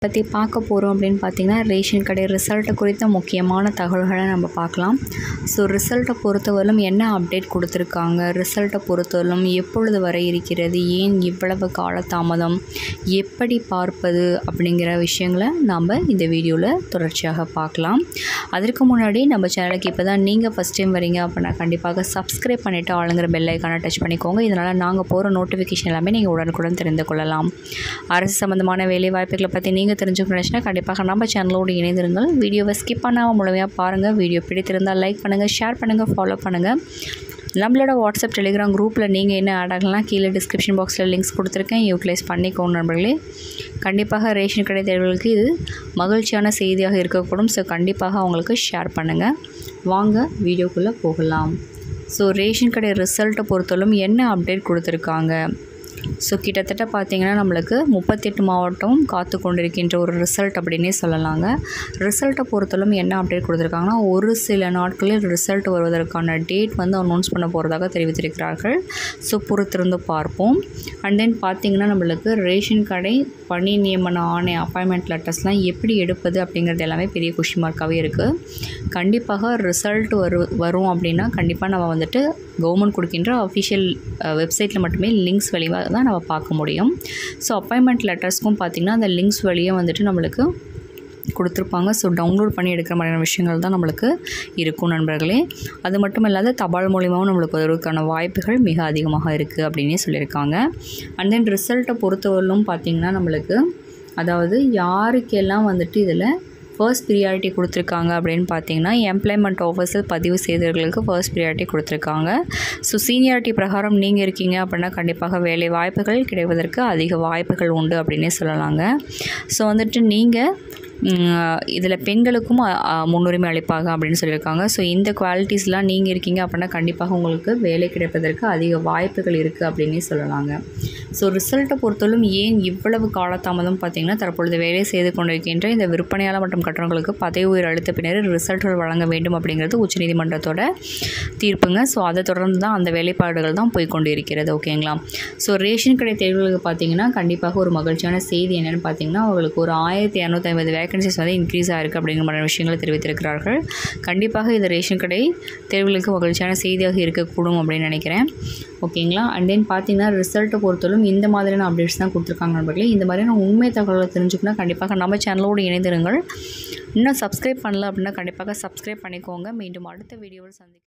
பற்றி பார்க்க போகிறோம் அப்படின்னு பார்த்தீங்கன்னா ரேஷன் கடை ரிசல்ட்டை குறித்த முக்கியமான தகவல்களை நம்ம பார்க்கலாம் ஸோ ரிசல்ட்டை பொறுத்தவரையிலும் என்ன அப்டேட் கொடுத்துருக்காங்க ரிசல்ட்டை பொறுத்தவரையிலும் எப்பொழுது வரை இருக்கிறது ஏன் இவ்வளவு காலதாமதம் எப்படி பார்ப்பது அப்படிங்கிற விஷயங்களை நாம் இந்த வீடியோவில் தொடர்ச்சியாக பார்க்கலாம் அதற்கு முன்னாடி நம்ம சேனலுக்கு இப்போ தான் நீங்கள் ஃபஸ்ட் டைம் வரீங்க அப்படின்னா கண்டிப்பாக சப்ஸ்கிரைப் பண்ணிவிட்டு ஆளுங்கிற பெல் ஐக்கானை டச் பண்ணிக்கோங்க இதனால் நாங்கள் போகிற நோட்டிஃபிகேஷன் எல்லாமே நீங்கள் உடனுக்குடன் தெரிந்து கொள்ளலாம் அரசு சம்மந்தமான வேலை வாய்ப்புகளை பற்றி நீங்கள் தெரிஞ்சுக்கணும் நினச்சினா கண்டிப்பாக நம்ம சேனலோடு இணைந்திருங்கள் வீடியோவை ஸ்கிப் பண்ணாமல் முழுமையாக பாருங்கள் வீடியோ பிடித்திருந்தால் லைக் பண்ணுங்கள் ஷேர் பண்ணுங்கள் ஃபாலோ பண்ணுங்கள் நம்மளோட வாட்ஸ்அப் டெலிகிராம் குரூப்பில் நீங்கள் என்ன ஆட் ஆகலாம் கீழே டிஸ்கிரிப்ஷன் பாக்ஸில் லிங்க்ஸ் கொடுத்துருக்கேன் யூட்டிலைஸ் பண்ணிக்கோங்க நண்பர்களே கண்டிப்பாக ரேஷன் கடை தேர்வுகளுக்கு இது மகிழ்ச்சியான செய்தியாக இருக்கக்கூடும் ஸோ கண்டிப்பாக அவங்களுக்கு ஷேர் பண்ணுங்கள் வாங்க வீடியோக்குள்ளே போகலாம் ஸோ ரேஷன் கடை ரிசல்ட்டை பொறுத்தவரைக்கும் என்ன அப்டேட் கொடுத்துருக்காங்க ஸோ கிட்டத்தட்ட பார்த்திங்கன்னா நம்மளுக்கு முப்பத்தெட்டு மாவட்டம் காத்து கொண்டிருக்கின்ற ஒரு ரிசல்ட் அப்படின்னே சொல்லலாங்க ரிசல்ட்டை பொறுத்தளவும் என்ன அப்டேட் கொடுத்துருக்காங்கன்னா ஒரு சில நாட்களில் ரிசல்ட் வருவதற்கான டேட் வந்து அனௌன்ஸ் பண்ண போகிறதாக தெரிவித்திருக்கிறார்கள் ஸோ பொறுத்திருந்து பார்ப்போம் அண்ட் தென் பார்த்திங்கன்னா நம்மளுக்கு ரேஷன் கடை பணி நியமன ஆணை அப்பாயின்மெண்ட் லெட்டர்ஸ்லாம் எப்படி எடுப்பது அப்படிங்கிறது எல்லாமே பெரிய கொஷின் மார்க்காகவே இருக்குது கண்டிப்பாக ரிசல்ட் வரு வரும் அப்படின்னா கண்டிப்பாக நம்ம வந்துட்டு கவர்மெண்ட் கொடுக்கின்ற அஃபிஷியல் வெப்சைட்டில் மட்டுமே லிங்க்ஸ் வழியாக தான் நம்ம பார்க்க முடியும் ஸோ அப்பாயின்மெண்ட் லெட்டர்ஸ்க்கும் பார்த்திங்கன்னா அந்த லிங்க்ஸ் வழியாக வந்துட்டு நம்மளுக்கு கொடுத்துருப்பாங்க ஸோ டவுன்லோட் பண்ணி எடுக்கிற மாதிரியான விஷயங்கள் தான் நம்மளுக்கு இருக்கும் நண்பர்களே அது மட்டும் இல்லாத தபால் மூலியமாகவும் நம்மளுக்கு வருவதற்கான வாய்ப்புகள் மிக அதிகமாக இருக்குது அப்படின்னே சொல்லியிருக்காங்க அண்ட் தென் ரிசல்ட்டை பொறுத்தவரையிலும் பார்த்திங்கன்னா நம்மளுக்கு அதாவது யாருக்கெல்லாம் வந்துட்டு இதில் ஃபர்ஸ்ட் ப்ரியாரிட்டி கொடுத்துருக்காங்க அப்படின்னு பார்த்தீங்கன்னா எம்ப்ளாய்மெண்ட் ஆஃபீஸில் பதிவு செய்தவர்களுக்கு ஃபர்ஸ்ட் ப்ரியாரிட்டி கொடுத்துருக்காங்க ஸோ சீனியாரிட்டி பிரகாரம் நீங்கள் இருக்கீங்க அப்படின்னா கண்டிப்பாக வேலை வாய்ப்புகள் கிடைப்பதற்கு அதிக வாய்ப்புகள் உண்டு அப்படின்னே சொல்லலாங்க ஸோ வந்துட்டு நீங்கள் இதில் பெண்களுக்கும் முன்னுரிமை அளிப்பாங்க அப்படின்னு சொல்லியிருக்காங்க ஸோ இந்த குவாலிட்டிஸ்லாம் நீங்கள் இருக்கீங்க அப்படின்னா கண்டிப்பாக உங்களுக்கு வேலை கிடைப்பதற்கு அதிக வாய்ப்புகள் இருக்குது அப்படின்னே சொல்லலாங்க ஸோ ரிசல்ட்டை பொறுத்தவரைக்கும் ஏன் இவ்வளவு காலதாமதம் பார்த்திங்கன்னா தற்பொழுது வேலை செய்து கொண்டிருக்கின்ற இந்த விற்பனையாளர் மற்றும் கட்டணங்களுக்கு பதவி உயர் அளித்த பின்னர் ரிசல்ட்கள் வழங்க வேண்டும் அப்படிங்கிறது உச்சநீதிமன்றத்தோட தீர்ப்புங்க ஸோ அதை தொடர்ந்து தான் அந்த வேலைப்பாடுகள் தான் போய்கொண்டு இருக்கிறது ஓகேங்களா ஸோ ரேஷன் கடை தேர்வுகளுக்கு பார்த்திங்கன்னா கண்டிப்பாக ஒரு மகிழ்ச்சியான செய்தி என்னென்னு பார்த்தீங்கன்னா அவங்களுக்கு ஒரு ஆயிரத்தி இரநூத்தி ஐம்பது வேகன்சிஸ் வந்து இன்க்ரீஸ் ஆகிருக்கு அப்படிங்கிற மாதிரி விஷயங்களை தெரிவித்திருக்கிறார்கள் கண்டிப்பாக இது ரேஷன் கடை தேர்வுகளுக்கு மகிழ்ச்சியான செய்தியாக இருக்கக்கூடும் அப்படின்னு நினைக்கிறேன் ஓகேங்களா அண்ட் தென் பார்த்தீங்கன்னா ரிசல்ட்டை பொறுத்தவரைக்கும் இந்த மாதிரியான அப்டேட்ஸ் தான் கொடுத்துருக்காங்க நண்பர்களே இந்த மாதிரியான உண்மை தகவல்களை தெரிஞ்சுக்கணும் கண்டிப்பாக நம்ம சேனலோடு இணைந்திருங்கள் இன்னும் சப்ஸ்கிரைப் பண்ணல அப்படின்னா கண்டிப்பாக சப்ஸ்கிரைப் பண்ணிக்கோங்க மீண்டும் அடுத்த வீடியோவில் சந்திக்க